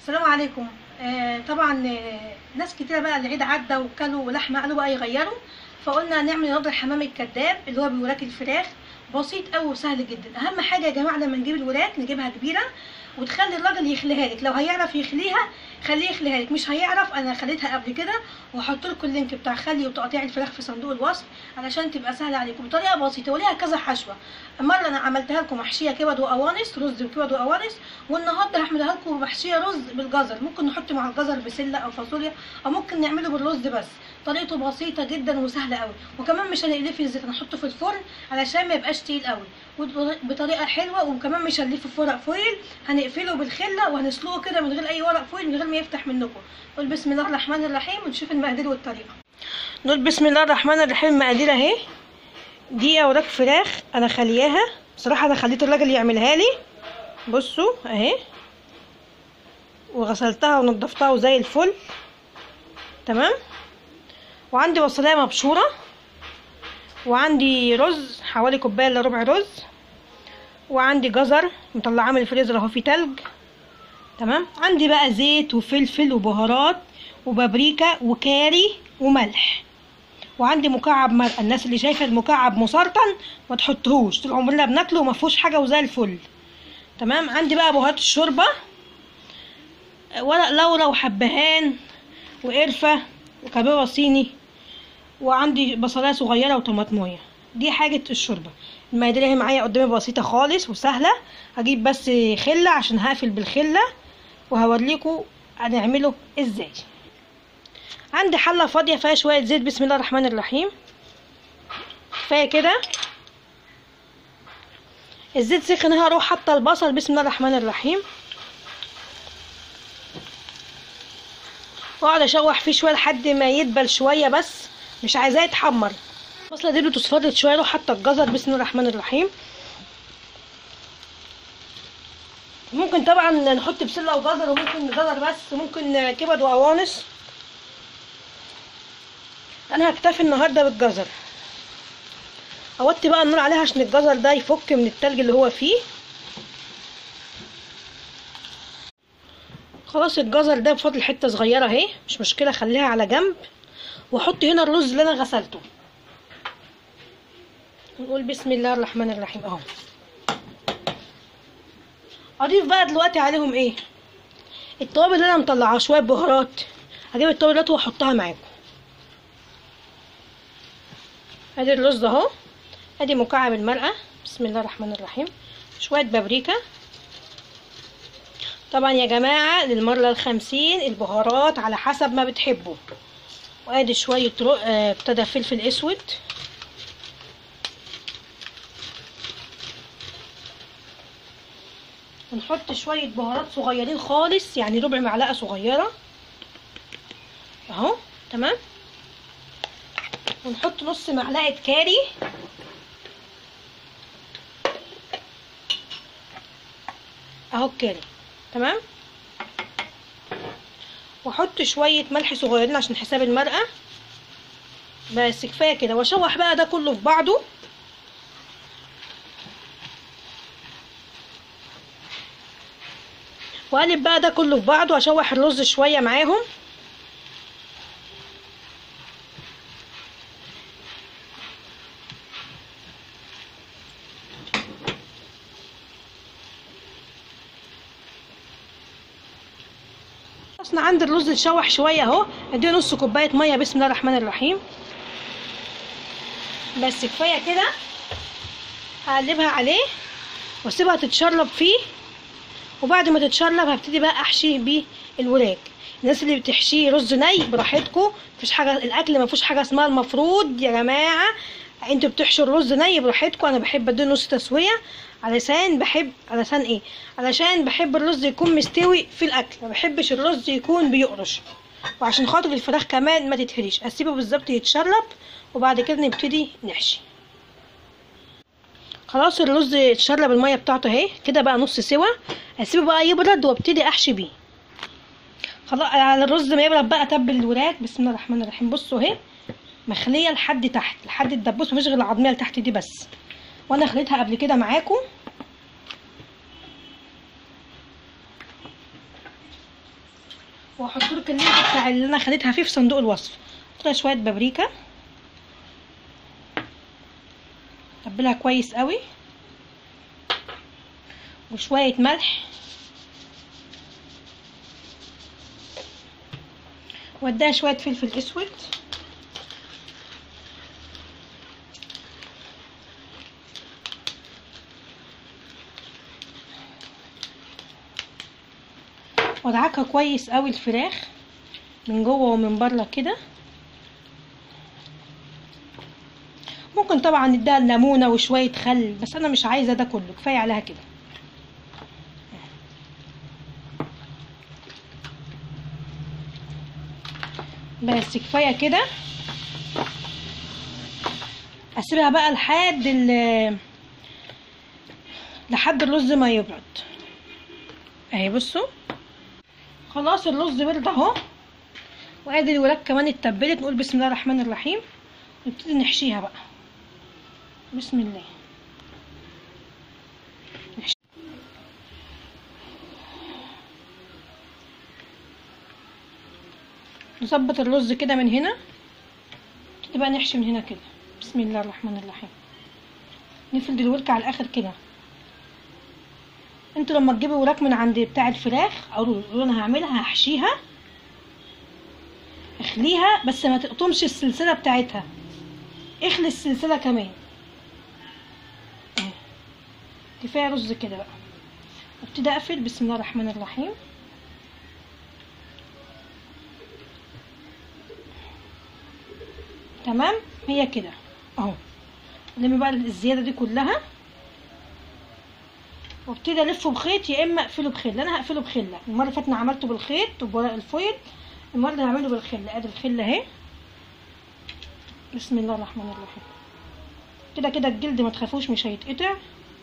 السلام عليكم آه طبعا آه ناس كتير بقى العيد عدى وكلوا لحمه قالوا بقى يغيروا فقلنا نعمل نضر الحمام الكذاب اللي هو بوراك الفراخ بسيط قوي وسهل جدا اهم حاجه يا جماعه لما نجيب الوراك نجيبها كبيره وتخلي الراجل يخليها لك لو هيعرف يخليها خليه يخليها لك مش هيعرف انا خليتها قبل كده وهحط لكم اللينك بتاع خلي وتقطيع الفراخ في صندوق الوصف علشان تبقى سهله عليكم بطريقه بسيطه وليها كذا حشوه مره انا عملتها لكم محشيه كبد وقوانص رز وكبد وقوانص والنهارده هعملها لكم محشيه رز بالجزر ممكن نحط مع الجزر بسله او فاصوليا او ممكن نعمله بالرز بس طريقته بسيطه جدا وسهله قوي وكمان مش هنقليه في الزيت هنحطه في الفرن علشان ما يبقاش تقيل قوي وبطريقه حلوه وكمان مش هنلفه في ورق فويل هنقفله بالخله وهنسلقه كده من غير اي ورق فويل من غير ما يفتح منكم نقول بسم الله الرحمن الرحيم ونشوف المقادير والطريقه نقول بسم الله الرحمن الرحيم المقادير اهي دي اوراق فراخ انا خلياها بصراحه انا خليت الراجل يعملها لي بصوا اهي وغسلتها ونضفتها وزي الفل تمام وعندي بصلايه مبشوره وعندي رز حوالي كوبايه الا ربع رز وعندي جزر مطلعاه من الفريزر اهو في تلج تمام عندي بقى زيت وفلفل وبهارات وبابريكا وكاري وملح وعندي مكعب مرقه الناس اللي شايفه المكعب مسرطن ما تحطهوش طول عمرنا بناكله وما فيهوش حاجه وزي الفل تمام عندي بقى بهارات الشوربه ورق لورا وحبهان وقرفه وكبابه صيني وعندي بصلايه صغيره وطماطمايه دي حاجه الشوربه المقادير اهي معايا قدامي بسيطه خالص وسهله هجيب بس خله عشان هقفل بالخله وهوريكم هنعمله ازاي عندي حله فاضيه فيها شويه زيت بسم الله الرحمن الرحيم كفايه كده الزيت سخن هروح حاطه البصل بسم الله الرحمن الرحيم واقعد اشوح فيه شويه لحد ما يدبل شويه بس مش عايزاه يتحمر البصله دي بتصفرت شويه اروح حاطه الجزر بسم الله الرحمن الرحيم ممكن طبعا نحط بسله وجزر وممكن جزر بس وممكن كبد وقوانص انا هكتفي النهارده بالجزر اوطي بقى النور عليها عشان الجزر ده يفك من التلج اللي هو فيه خلاص الجزر ده بفضل حته صغيره اهي مش مشكله خليها على جنب واحط هنا الرز اللي انا غسلته نقول بسم الله الرحمن الرحيم اهو اضيف بقى دلوقتي عليهم ايه التوابل اللي انا مطلعاها شويه بهارات هجيب التوابل دلوقتي واحطها معاكم ادي الرز اهو ادي مكعب المرقه بسم الله الرحمن الرحيم شويه بابريكا طبعا يا جماعه للمره الخمسين البهارات على حسب ما بتحبوا وادي شويه رق ابتدى فلفل اسود ونحط شويه بهارات صغيرين خالص يعني ربع معلقه صغيره اهو تمام ونحط نص معلقه كاري اهو الكاري تمام واحط شويه ملح صغيرين عشان حساب المرقه بس كفايه كده واشوح بقى ده كله في بعضه واقلب بقى ده كله في بعضه واشوح الرز شويه معاهم اصلا عندي الرز اتشوح شويه اهو اديه نص كوبايه ميه بسم الله الرحمن الرحيم بس كفايه كده هقلبها عليه واسيبها تتشرب فيه وبعد ما تتشرب هبتدي بقى احشيه بيه الوراك الناس اللي بتحشيه رز ني براحتكم مفيش حاجه الاكل مفيش حاجه اسمها المفروض يا جماعه انتوا بتحشوا الرز ني براحتكم انا بحب اديه نص تسويه علشان بحب علشان ايه علشان بحب الرز يكون مستوي في الاكل ما بحبش الرز يكون بيقرش وعشان خاطر الفراخ كمان ما تتهريش اسيبه بالظبط يتشرب وبعد كده نبتدي نحشي خلاص الرز اتشرب الميه بتاعته اهي كده بقى نص سوا اسيبه بقى يبرد وابتدي احشي بيه خلاص على الرز ما يبرد بقى اتبل الوراك بسم الله الرحمن الرحيم بصوا اهي مخليه لحد تحت لحد الدبوس مفيش غير العظميه اللي تحت دي بس وانا خليتها قبل كده معاكم واحط لك اللينك بتاع اللي انا خدتها فيه في صندوق الوصف احط لها شويه بابريكا تبلها كويس قوي وشويه ملح واديها شويه فلفل اسود وادعكها كويس قوي الفراخ من جوه ومن بره كده ممكن طبعا نديها ليمونه وشويه خل بس انا مش عايزه ده كله كفايه عليها كده بس كفايه كده اسيبها بقى لحد ال لحد الرز ما يبرد اهي بصوا خلاص الرز برد اهو وادي الوراك كمان اتبلت نقول بسم الله الرحمن الرحيم نبتدي نحشيها بقى بسم الله نحشي. نظبط الرز كده من هنا نبتدي بقى نحشي من هنا كده بسم الله الرحمن الرحيم نفرد الورك على الاخر كده انتوا لما تجيبوا وراك من عند بتاع الفراخ او انا هعملها هحشيها اخليها بس ما تقطمش السلسله بتاعتها اخلي السلسله كمان اه. كفايه رز كده بقى ابتدي اقفل بسم الله الرحمن الرحيم تمام هي كده اهو لمي بقى الزياده دي كلها وابتدي الفه بخيط يا اما اقفله بخله انا هقفله بخله المره اللي فاتت انا عملته بالخيط وبورق الفويل المره دي هعمله بالخله ادي الخله اهي بسم الله الرحمن الرحيم كده كده الجلد ما تخافوش مش هيتقطع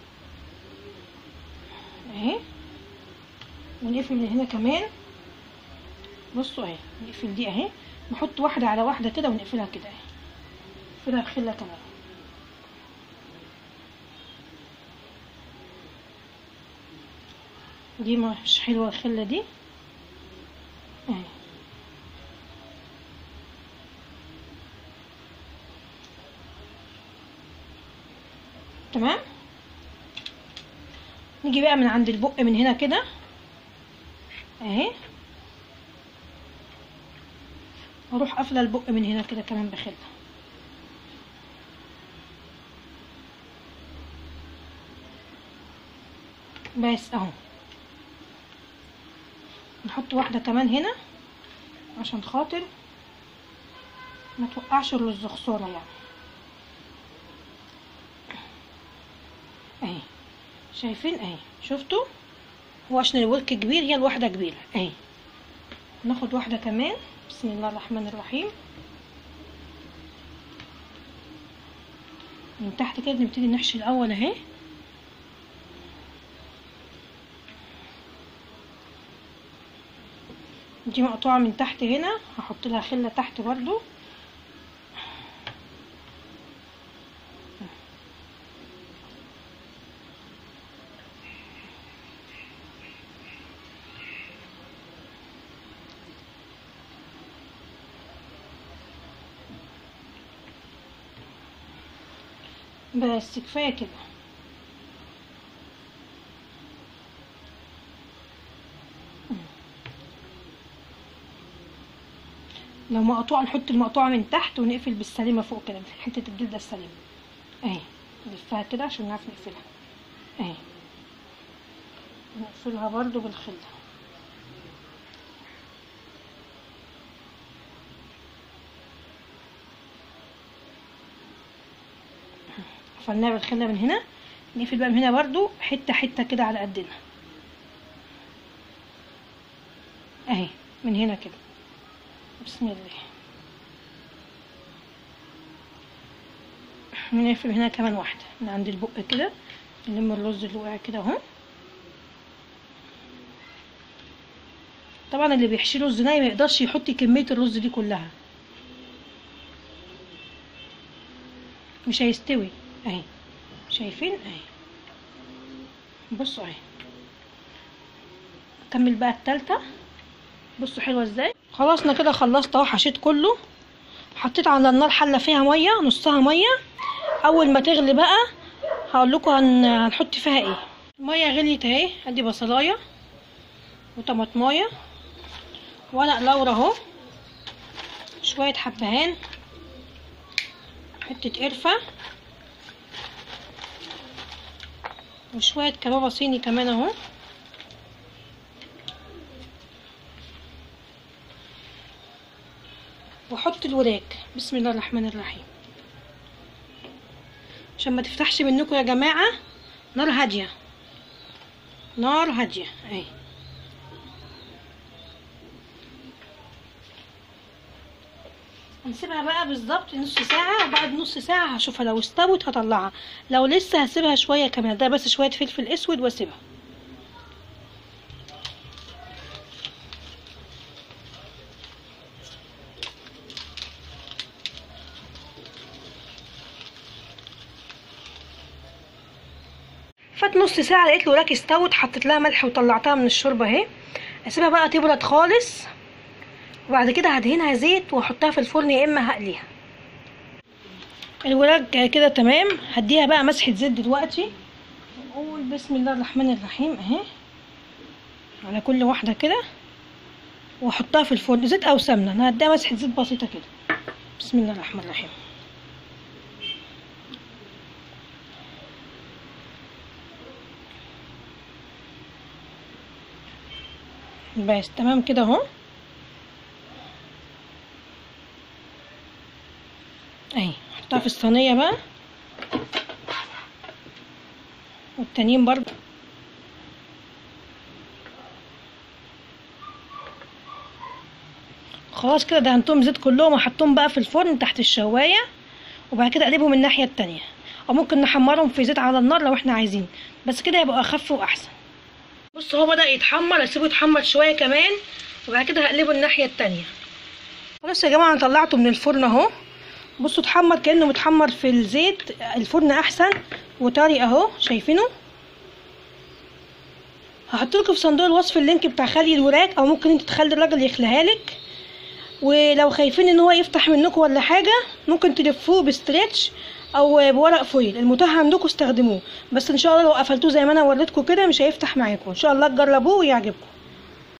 اهي ونقفل من هنا كمان بصوا اهي نقفل دي اهي نحط واحده على واحده كده ونقفلها كده اهي نقفلها بخله كمان دي مش حلوة الخلة دي اهي تمام نيجي بقى من عند البق من هنا كده اهي واروح قافله البق من هنا كده كمان بخله بس اهو نحط واحدة كمان هنا عشان خاطر ما توقعش الرز خسارة يعني اهي شايفين اهي شفتوا هو عشان الورك كبير هي الواحدة كبيرة اهي ناخد واحدة كمان بسم الله الرحمن الرحيم من تحت كده نبتدي نحشي الاول اهي دي مقطوعة من تحت هنا هحط لها خلة تحت برضو بس كفاية كده لو مقطوعة نحط المقطوعة من تحت ونقفل بالسليمة فوق كده حتة الجلدة السليمة اهي نلفها كده عشان نعرف نقفلها اهي نقفلها برضو بالخلة قفلناها بالخلة من هنا نقفل بقى من هنا برضو حتة حتة كده على قدنا اهي من هنا كده بسم الله نقفل هنا كمان واحدة من عند البق كده نلم الرز اللي وقع كده اهو طبعا اللي بيحشي رز ناي ما يقدرش يحط كمية الرز دي كلها مش هيستوي اهي شايفين اهي بصوا اهي اكمل بقى التالتة بصوا حلوه ازاي خلاص انا كده خلصت اهو حشيت كله حطيت على النار حله فيها ميه نصها ميه اول ما تغلي بقى هقول لكم هن... هنحط فيها ايه الميه غليت اهي ادي بصلايه وطماطمايه ورق لورا اهو شويه حبهان حته قرفه وشويه كبابه صيني كمان اهو واحط الوراك بسم الله الرحمن الرحيم عشان ما تفتحش منكم يا جماعه نار هاديه نار هاديه اهي هنسيبها بقى بالظبط نص ساعة وبعد نص ساعة هشوفها لو استوت هطلعها لو لسه هسيبها شوية كمان ده بس شوية فلفل اسود واسيبها فات نص ساعة لقيت الوراك استوت حطيت لها ملح وطلعتها من الشوربة اهي اسيبها بقى تبرد خالص وبعد كده هدهنها زيت واحطها في الفرن يا اما هقليها الوراك كده تمام هديها بقى مسحة زيت دلوقتي نقول بسم الله الرحمن الرحيم اهي على كل واحدة كده واحطها في الفرن زيت او سمنة انا هديها مسحة زيت بسيطة كده بسم الله الرحمن الرحيم بس تمام كده اهو اهي احطها في الصينيه بقى والتانيين برضه خلاص كده دهنتهم زيت كلهم وحطهم بقى في الفرن تحت الشوايه وبعد كده اقلبهم الناحيه التانية او ممكن نحمرهم في زيت على النار لو احنا عايزين بس كده يبقى اخف واحسن بص هو بدأ يتحمر اسيبه يتحمر شوية كمان وبعد كده هقلبه الناحية التانية خلاص يا جماعة انا طلعته من الفرن اهو بصوا اتحمر كأنه متحمر في الزيت الفرن احسن وطري اهو شايفينه هحط لكم في صندوق الوصف اللينك بتاع خلي الوراك او ممكن انت تخلي الراجل يخليها لك ولو خايفين ان هو يفتح منكم ولا حاجه ممكن تلفوه بستريتش او بورق فويل المتاح عندكم استخدموه بس ان شاء الله لو قفلتوه زي ما انا وريتكم كده مش هيفتح معاكم ان شاء الله تجربوه ويعجبكم